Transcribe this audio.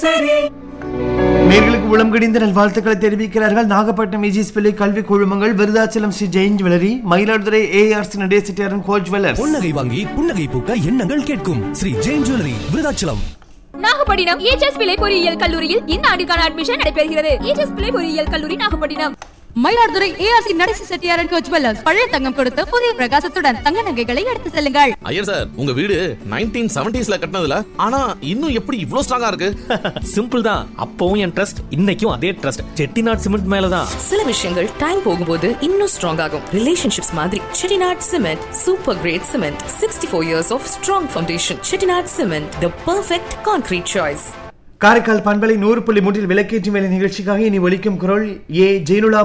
நேர்களுக்கு உளம் கடிந்த நல்வாழ்த்துக்களை தெரிவிக்கிறார்கள் நாகப்பட்டினம் இஜிஸ் பிள்ளை கல்வி குழுமங்கள் விருதாச்சலம் ஸ்ரீ ஜெயின் ஜுவல்லரி மயிலாடுதுறை ஏஆர்சி நடேசிட்டியாரன் கோச் ஜுவல்லர்ஸ் புன்னகை வாங்கி புன்னகை பூக்க எண்ணங்கள் கேட்கும் ஸ்ரீ ஜெயின் ஜுவல்லரி விருதாச்சலம் நாகப்பட்டினம் ஏஜஸ் பிள்ளை பொறியியல் கல்லூரியில் இந்த ஆண்டுக்கான அட்மிஷன் நடைபெறுகிறது ஏஜஸ் பிள்ளை பொறியியல் கல்லூரி நாகப்பட்டினம் மயிலாடுதுறை ஏஆர்சி நடேசி செட்டியாரன் கோச் ஜுவல்லர்ஸ் பழைய தங்கம் கொடுத்து புதிய பிரகாசத்துடன் தங்க நகைகளை எடுத்து செல்லுங்கள் ஐயர் சார் உங்க வீடு நைன்டீன் செவன்டிஸ்ல கட்டினதுல ஆனா இன்னும் எப்படி இவ்ளோ ஸ்ட்ராங்கா இருக்கு சிம்பிள் தான் அப்பவும் என் ட்ரஸ்ட் இன்னைக்கும் அதே ட்ரஸ்ட் செட்டிநாட் சிமெண்ட் மேலதான் சில விஷயங்கள் டைம் போகும்போது இன்னும் ஸ்ட்ராங் ஆகும் ரிலேஷன்ஷிப்ஸ் மாதிரி Chettinad cement super grade cement sixty four years of strong foundation Chettinad cement the perfect concrete choice Karaikal பண்பலை நூறு புள்ளி மூன்றில் விளக்கேற்றும் வேலை நிகழ்ச்சிக்காக இனி ஒலிக்கும் குரல் ஏ ஜெயலுலா